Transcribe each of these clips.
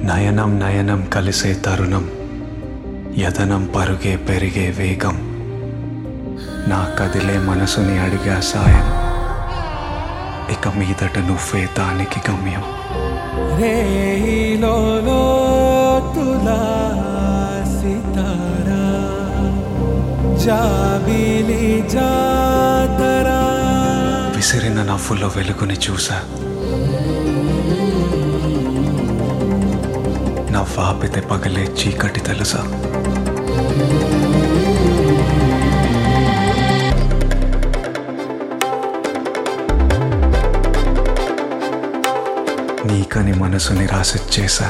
నయనం నయనం కలిసే తరుణం యతనం పరుగే పెరిగే వేగం నా కదిలే మనసుని అడిగా సాయం ఇక మీదట నువ్వే దానికి గమ్యం రేయిలో తులా సితారా జాబిలి జాతరా విసిరిన నవ్వుల్లో వెలుగుని చూసా నవ్వాపితే పగలే చీకటి తెలుసా నీకని మనసుని రాసిచ్చేసా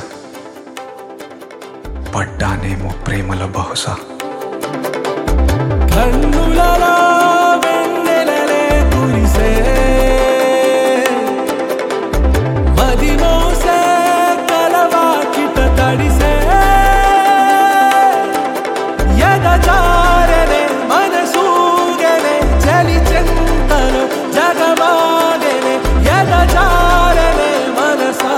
పడ్డానేమో ప్రేమల బహుశా కన్నులలో వెన్నెలలే కురిసే మది మోసే కలవాకిట తడిసే ఎదజారనే మనసూగనే చలి చెంతను జగమాగనే ఎదజారనే మనసా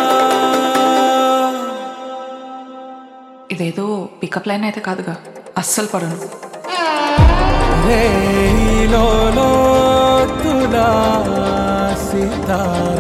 ఇదేదో పికప్ లైన్ అయితే కాదుగా అస్సలు పడను రేయిలో తులా సితారా